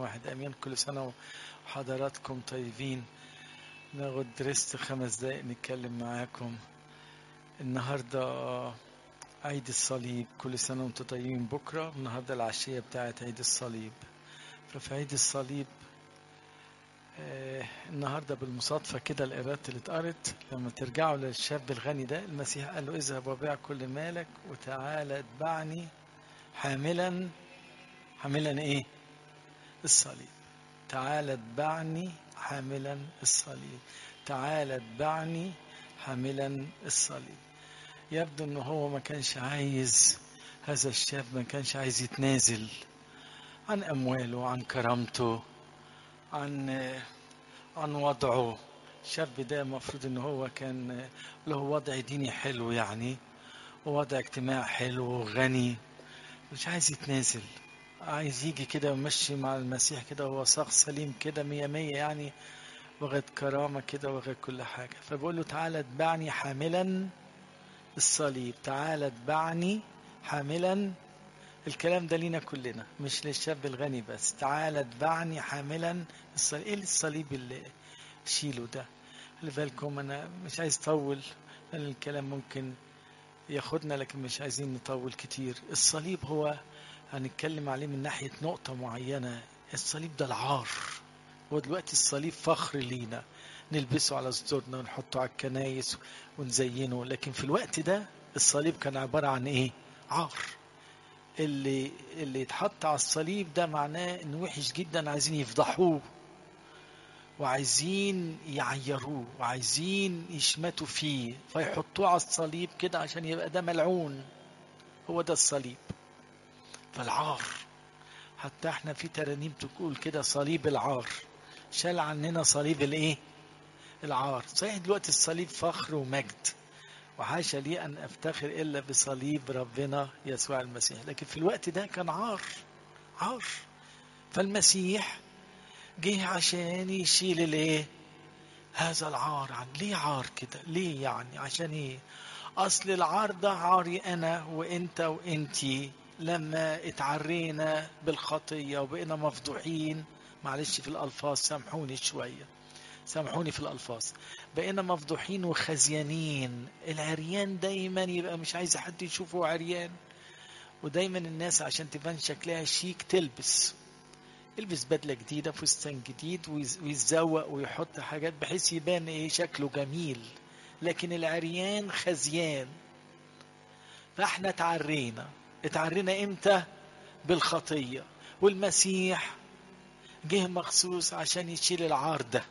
واحد امين كل سنه وحضراتكم طيبين ناخد ريست خمس دقايق نتكلم معاكم النهارده عيد الصليب كل سنه وانتم طيبين بكره النهارده العشيه بتاعت عيد الصليب ففي عيد الصليب آه النهارده بالمصادفه كده القراءات اللي اتقرت لما ترجعوا للشاب الغني ده المسيح قال له اذهب وبيع كل مالك وتعالى اتبعني حاملا حاملا ايه الصليب تعالى اتبعني حاملا الصليب تعالى اتبعني حاملا الصليب يبدو ان هو ما كانش عايز هذا الشاب ما كانش عايز يتنازل عن امواله عن كرامته عن عن وضعه الشاب ده المفروض ان هو كان له وضع ديني حلو يعني ووضع اجتماع حلو وغني مش عايز يتنازل عايز يجي كده ويمشي مع المسيح كده وهو شخص سليم كده مية مية يعني واخد كرامة كده واخد كل حاجة فبقول له تعالى اتبعني حاملا الصليب تعالى اتبعني حاملا الكلام ده لينا كلنا مش للشاب الغني بس تعالى اتبعني حاملا الصليب ايه الصليب اللي شيله ده خلي بالكم انا مش عايز اطول لان الكلام ممكن ياخدنا لكن مش عايزين نطول كتير الصليب هو هنتكلم عليه من ناحية نقطة معينة الصليب ده العار هو دلوقتي الصليب فخر لينا نلبسه على صدورنا ونحطه على الكنايس ونزينه لكن في الوقت ده الصليب كان عبارة عن ايه عار اللي اللي يتحط على الصليب ده معناه انه وحش جدا عايزين يفضحوه وعايزين يعيروه وعايزين يشمتوا فيه فيحطوه على الصليب كده عشان يبقى ده ملعون هو ده الصليب فالعار حتى احنا في ترانيم تقول كده صليب العار شال عننا صليب الايه العار صحيح دلوقتي الصليب فخر ومجد وحاشا لي ان افتخر الا بصليب ربنا يسوع المسيح لكن في الوقت ده كان عار عار فالمسيح جه عشان يشيل الايه هذا العار عن ليه عار كده ليه يعني عشان ايه اصل العار ده عاري انا وانت وانتي لما اتعرينا بالخطية وبقينا مفضوحين معلش في الألفاظ سامحوني شوية سامحوني في الألفاظ بقينا مفضوحين وخزيانين العريان دايما يبقى مش عايز حد يشوفه عريان ودايما الناس عشان تبان شكلها شيك تلبس يلبس بدلة جديدة فستان جديد ويتزوق ويحط حاجات بحيث يبان ايه شكله جميل لكن العريان خزيان فاحنا اتعرينا اتعرينا امتى بالخطية والمسيح جه مخصوص عشان يشيل العار ده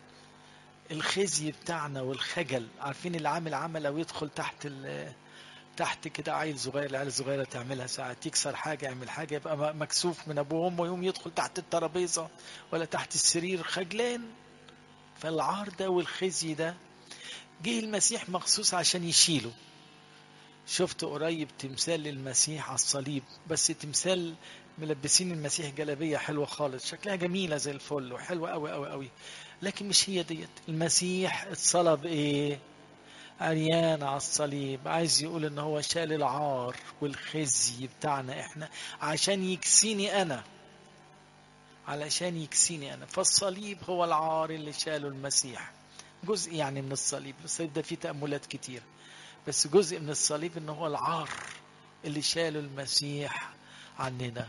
الخزي بتاعنا والخجل عارفين اللي عامل عمل او يدخل تحت تحت كده عيل صغير العيال الصغيرة تعملها ساعات يكسر حاجة يعمل حاجة يبقى مكسوف من أبوه وأمه يقوم يدخل تحت الترابيزة ولا تحت السرير خجلان فالعار ده والخزي ده جه المسيح مخصوص عشان يشيله شفت قريب تمثال للمسيح على الصليب بس تمثال ملبسين المسيح جلابية حلوة خالص شكلها جميلة زي الفل وحلوة قوي قوي قوي لكن مش هي ديت المسيح اتصلب ايه عريان على الصليب عايز يقول ان هو شال العار والخزي بتاعنا احنا عشان يكسيني انا علشان يكسيني انا فالصليب هو العار اللي شاله المسيح جزء يعني من الصليب الصليب ده فيه تأملات كتير بس جزء من الصليب ان هو العار اللي شاله المسيح عننا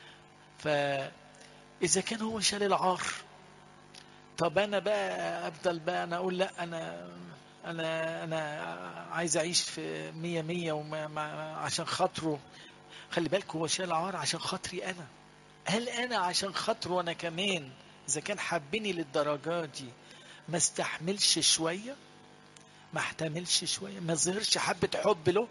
فاذا كان هو شال العار طب انا بقى افضل بقى انا اقول لا انا انا انا عايز اعيش في مية مية وما ما عشان خاطره خلي بالك هو شال عار عشان خاطري انا هل انا عشان خاطره انا كمان اذا كان حبني للدرجات دي ما استحملش شويه ما احتملش شويه ما ظهرش حبه حب له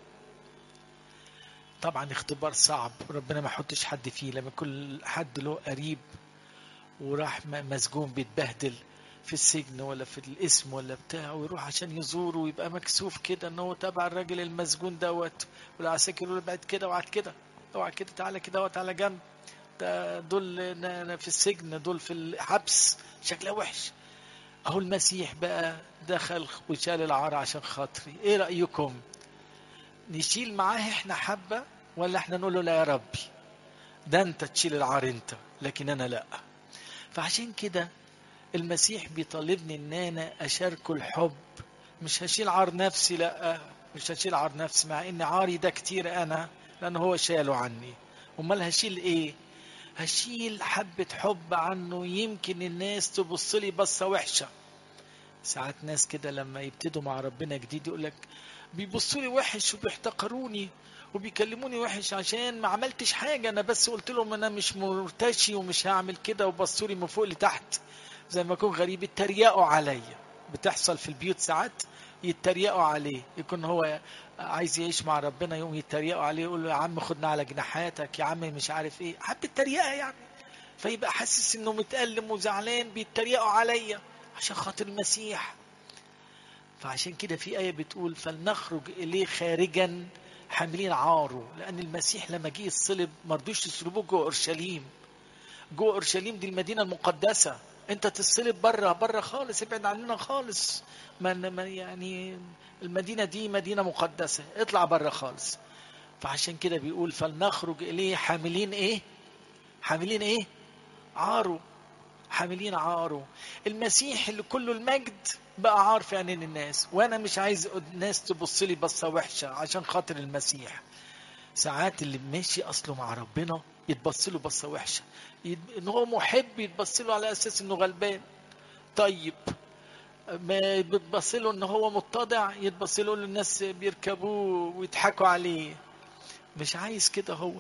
طبعا اختبار صعب ربنا ما يحطش حد فيه لما كل حد له قريب وراح مسجون بيتبهدل في السجن ولا في الاسم ولا بتاع ويروح عشان يزوره ويبقى مكسوف كده ان هو تابع الراجل المسجون دوت والعساكر يقول بعد كده وقعد كده اوعى كده تعالى كده وتعالى جنب ده دول في السجن دول في الحبس شكلها وحش اهو المسيح بقى دخل وشال العار عشان خاطري ايه رايكم نشيل معاه احنا حبه ولا احنا نقول له لا يا ربي ده انت تشيل العار انت لكن انا لا فعشان كده المسيح بيطالبني ان انا اشاركه الحب مش هشيل عار نفسي لا مش هشيل عار نفسي مع ان عاري ده كتير انا لان هو شاله عني امال هشيل ايه هشيل حبة حب عنه يمكن الناس تبص لي بصة وحشة ساعات ناس كده لما يبتدوا مع ربنا جديد يقول لك بيبصوا لي وحش وبيحتقروني وبيكلموني وحش عشان ما عملتش حاجة أنا بس قلت لهم أنا مش مرتشي ومش هعمل كده وبصوا لي من فوق لتحت زي ما أكون غريب يتريقوا عليا بتحصل في البيوت ساعات يتريقوا عليه يكون هو عايز يعيش مع ربنا يوم يتريقوا عليه يقول له يا عم خدنا على جناحاتك يا عم مش عارف ايه حب التريقه يعني فيبقى حاسس انه متألم وزعلان بيتريقوا عليا عشان خاطر المسيح فعشان كده في آية بتقول فلنخرج إليه خارجا حاملين عاره لأن المسيح لما جه الصلب ما رضوش يصلبوه جوه أورشليم جوه أورشليم دي المدينة المقدسة أنت تصلب بره بره خالص ابعد عننا خالص ما ما يعني المدينة دي مدينة مقدسة اطلع بره خالص فعشان كده بيقول فلنخرج إليه حاملين إيه حاملين إيه عاره حاملين عاره المسيح اللي كله المجد بقى عار في عينين الناس وانا مش عايز الناس تبص لي بصه وحشه عشان خاطر المسيح ساعات اللي ماشي اصله مع ربنا يتبص له بصه وحشه يد... ان هو محب يتبص له على اساس انه غلبان طيب ما بتبص له ان هو متضع يتبص له الناس بيركبوه ويضحكوا عليه مش عايز كده هو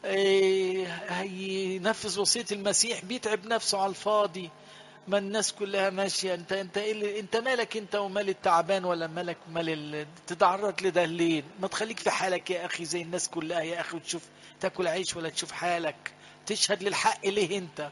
إيه هينفذ وصيه المسيح بيتعب نفسه على الفاضي ما الناس كلها ماشيه انت انت ايه اللي انت مالك انت ومال التعبان ولا مالك مال ال... تتعرض لده ليه؟ ما تخليك في حالك يا اخي زي الناس كلها يا اخي وتشوف تاكل عيش ولا تشوف حالك تشهد للحق ليه انت؟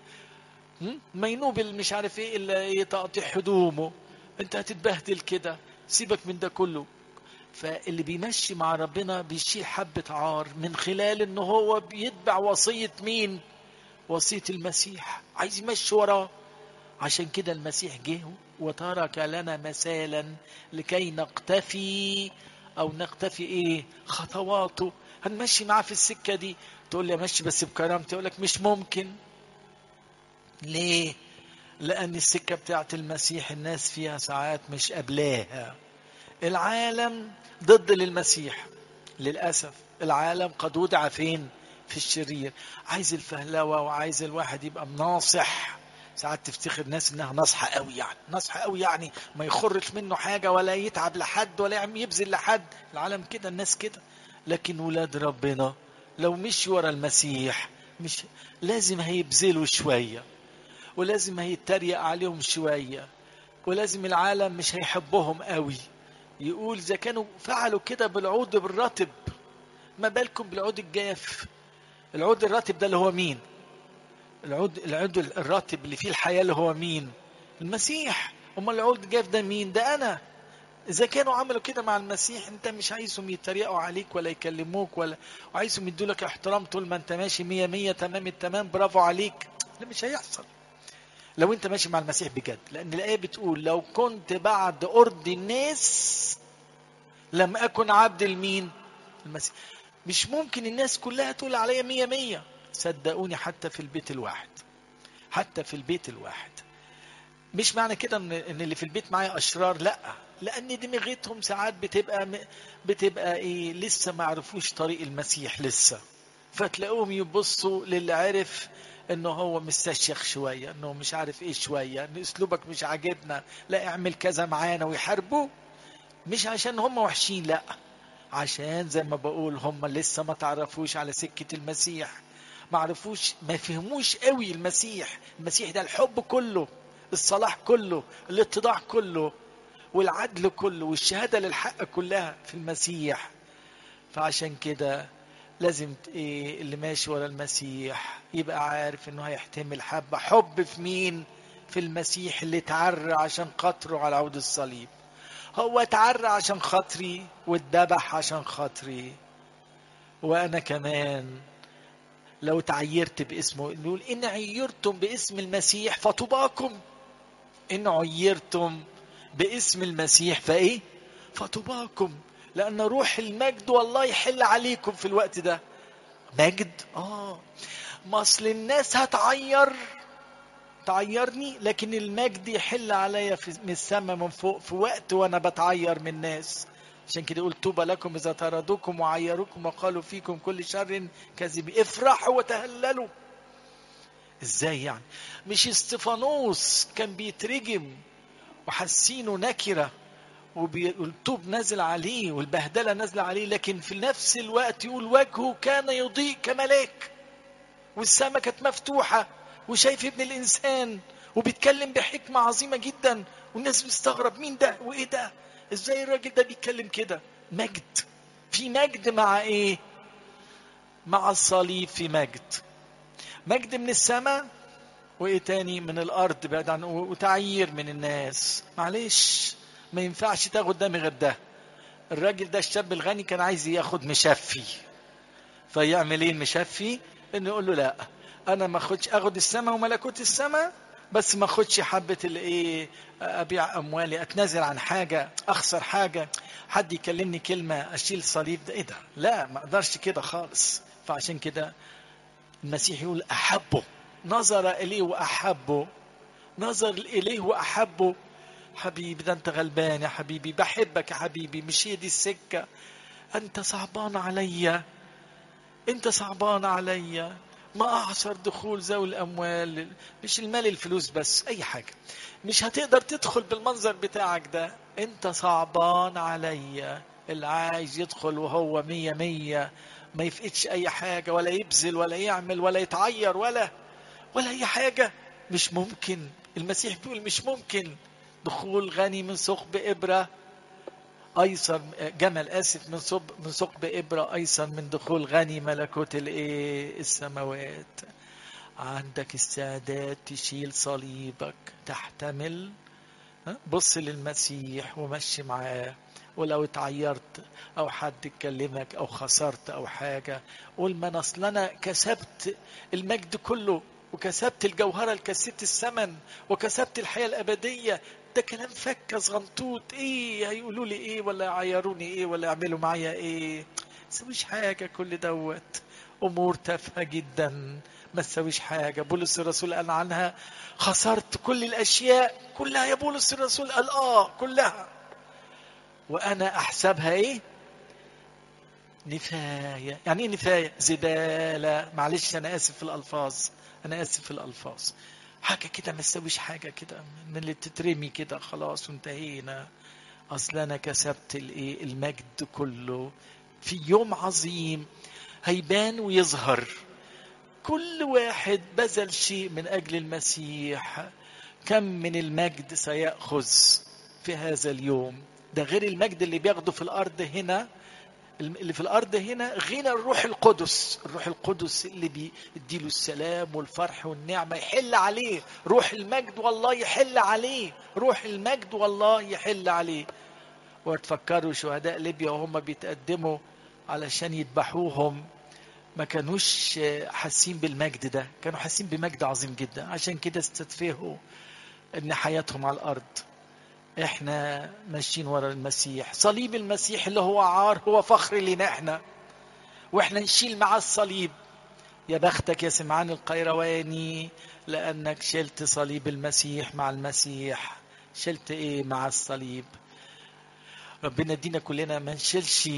مينوب مش عارف ايه الا يتقطع هدومه انت هتتبهدل كده سيبك من ده كله فاللي بيمشي مع ربنا بيشيل حبة عار من خلال ان هو بيتبع وصية مين وصية المسيح عايز يمشي وراه عشان كده المسيح جه وترك لنا مثالا لكي نقتفي او نقتفي ايه خطواته هنمشي معاه في السكه دي تقول لي امشي بس بكرامتي اقول لك مش ممكن ليه لان السكه بتاعت المسيح الناس فيها ساعات مش قبلاها العالم ضد للمسيح للاسف العالم قد وضع فين في الشرير عايز الفهلوه وعايز الواحد يبقى مناصح ساعات تفتخر ناس انها ناصحه قوي يعني ناصحه قوي يعني ما يخرش منه حاجه ولا يتعب لحد ولا يبذل لحد العالم كده الناس كده لكن ولاد ربنا لو مشي ورا المسيح مش لازم هيبذلوا شويه ولازم هيتريق عليهم شويه ولازم العالم مش هيحبهم قوي يقول اذا كانوا فعلوا كده بالعود بالرطب ما بالكم بالعود الجاف العود الرطب ده اللي هو مين العود العود الراتب اللي فيه الحياه اللي هو مين؟ المسيح امال العود الجاف ده مين؟ ده انا اذا كانوا عملوا كده مع المسيح انت مش عايزهم يتريقوا عليك ولا يكلموك ولا وعايزهم يدوا لك احترام طول ما انت ماشي مية مية تمام التمام برافو عليك ده مش هيحصل لو انت ماشي مع المسيح بجد لان الايه بتقول لو كنت بعد ارض الناس لم اكن عبد المين المسيح مش ممكن الناس كلها تقول عليا مية مية صدقوني حتى في البيت الواحد حتى في البيت الواحد مش معنى كده ان ان اللي في البيت معايا اشرار لا لان دماغتهم ساعات بتبقى بتبقى ايه لسه ما عرفوش طريق المسيح لسه فتلاقوهم يبصوا للي عرف انه هو مستشيخ شويه انه مش عارف ايه شويه ان اسلوبك مش عاجبنا لا اعمل كذا معانا ويحاربوا مش عشان هم وحشين لا عشان زي ما بقول هم لسه ما تعرفوش على سكه المسيح ما عرفوش ما فهموش قوي المسيح المسيح ده الحب كله الصلاح كله الاتضاع كله والعدل كله والشهادة للحق كلها في المسيح فعشان كده لازم ايه اللي ماشي ورا المسيح يبقى عارف انه هيحتمل حبة حب في مين في المسيح اللي اتعرى عشان خاطره على عود الصليب هو اتعرى عشان خاطري واتذبح عشان خاطري وانا كمان لو تعيرت باسمه نقول إن عيرتم باسم المسيح فطباكم إن عيرتم باسم المسيح فإيه فطباكم لأن روح المجد والله يحل عليكم في الوقت ده مجد آه ما أصل الناس هتعير تعيرني لكن المجد يحل عليا من السماء من فوق في وقت وانا بتعير من الناس عشان كده يقول طوبى لكم اذا طردوكم وعيروكم وقالوا فيكم كل شر كذب افرحوا وتهللوا ازاي يعني مش استفانوس كان بيترجم وحاسينه نكره والطوب نازل عليه والبهدله نازله عليه لكن في نفس الوقت يقول وجهه كان يضيء كملاك والسماء كانت مفتوحه وشايف ابن الانسان وبيتكلم بحكمه عظيمه جدا والناس بتستغرب مين ده وايه ده ازاي الراجل ده بيتكلم كده مجد في مجد مع ايه مع الصليب في مجد مجد من السماء وايه تاني من الارض بعد عن وتعيير من الناس معلش ما ينفعش تاخد ده من غير ده الراجل ده الشاب الغني كان عايز ياخد مشفي فيعمل ايه المشفي انه يقول له لا انا ما اخدش اخد السماء وملكوت السماء بس ما اخدش حبه الايه ابيع اموالي اتنازل عن حاجه اخسر حاجه حد يكلمني كلمه اشيل صليب ده ايه ده لا ما اقدرش كده خالص فعشان كده المسيح يقول احبه نظر اليه واحبه نظر اليه واحبه حبيبي ده انت غلبان يا حبيبي بحبك يا حبيبي مش هي دي السكه انت صعبان عليا انت صعبان عليا ما أعصر دخول ذوي الأموال مش المال الفلوس بس أي حاجة مش هتقدر تدخل بالمنظر بتاعك ده أنت صعبان عليا اللي عايز يدخل وهو مية مية ما يفقدش أي حاجة ولا يبذل ولا يعمل ولا يتعير ولا ولا أي حاجة مش ممكن المسيح بيقول مش ممكن دخول غني من ثقب إبرة ايسر جمل اسف من صب من ثقب ابره ايسر من دخول غني ملكوت الايه السماوات عندك استعداد تشيل صليبك تحتمل بص للمسيح ومشي معاه ولو اتعيرت او حد كلمك او خسرت او حاجه قول ما انا اصل انا كسبت المجد كله وكسبت الجوهره لكسبت الثمن وكسبت الحياه الابديه ده كلام فكة صغنطوط ايه هيقولوا لي ايه ولا يعيروني ايه ولا يعملوا معايا ايه تسويش حاجة كل دوت امور تافهة جدا ما تسويش حاجة بولس الرسول قال عنها خسرت كل الاشياء كلها يا بولس الرسول قال اه كلها وانا احسبها ايه نفاية يعني ايه نفاية زبالة معلش انا اسف في الالفاظ انا اسف في الالفاظ حاجة كده ما تسويش حاجة كده من اللي تترمي كده خلاص وانتهينا أصل أنا كسبت الإيه المجد كله في يوم عظيم هيبان ويظهر كل واحد بذل شيء من أجل المسيح كم من المجد سيأخذ في هذا اليوم ده غير المجد اللي بياخده في الأرض هنا اللي في الارض هنا غنى الروح القدس الروح القدس اللي بيديله السلام والفرح والنعمه يحل عليه روح المجد والله يحل عليه روح المجد والله يحل عليه وتفكروا شهداء ليبيا وهم بيتقدموا علشان يذبحوهم ما كانوش حاسين بالمجد ده كانوا حاسين بمجد عظيم جدا عشان كده استدفهوا ان حياتهم على الارض احنا ماشيين ورا المسيح صليب المسيح اللي هو عار هو فخر لنا احنا واحنا نشيل معاه الصليب يا بختك يا سمعان القيرواني لانك شلت صليب المسيح مع المسيح شلت ايه مع الصليب ربنا يدينا كلنا ما نشيلش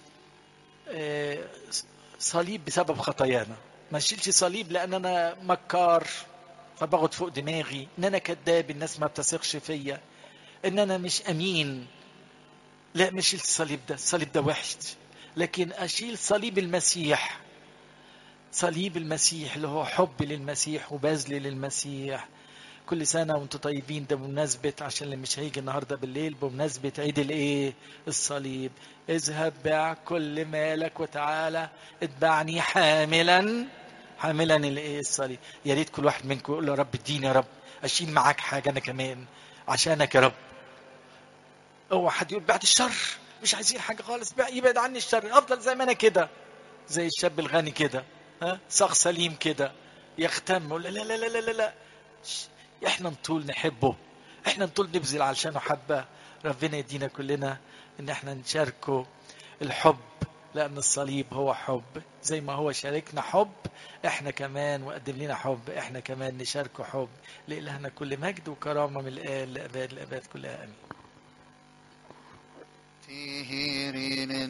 صليب بسبب خطايانا ما نشيلش صليب لان انا مكار فباخد فوق دماغي ان انا كذاب الناس ما بتثقش فيا ان انا مش امين لا مش الصليب ده الصليب ده وحش لكن اشيل صليب المسيح صليب المسيح اللي هو حب للمسيح وبذل للمسيح كل سنة وانتم طيبين ده بمناسبة عشان اللي مش هيجي النهاردة بالليل بمناسبة عيد الايه الصليب اذهب بع كل مالك وتعالى اتبعني حاملا حاملا الايه الصليب يا ريت كل واحد منكم يقول له يا رب اديني يا رب اشيل معاك حاجة انا كمان عشانك يا رب اوعى حد يقول بعد الشر مش عايزين حاجه خالص يبعد عني الشر افضل زي ما انا كده زي الشاب الغني كده ها صاغ سليم كده يختم لا لا لا لا لا لا احنا نطول نحبه احنا نطول نبذل علشانه حبه ربنا يدينا كلنا ان احنا نشاركه الحب لأن الصليب هو حب زي ما هو شاركنا حب احنا كمان وقدم لنا حب احنا كمان نشاركه حب لإلهنا كل مجد وكرامة من الآن لأباد الأباد كلها آمين فيه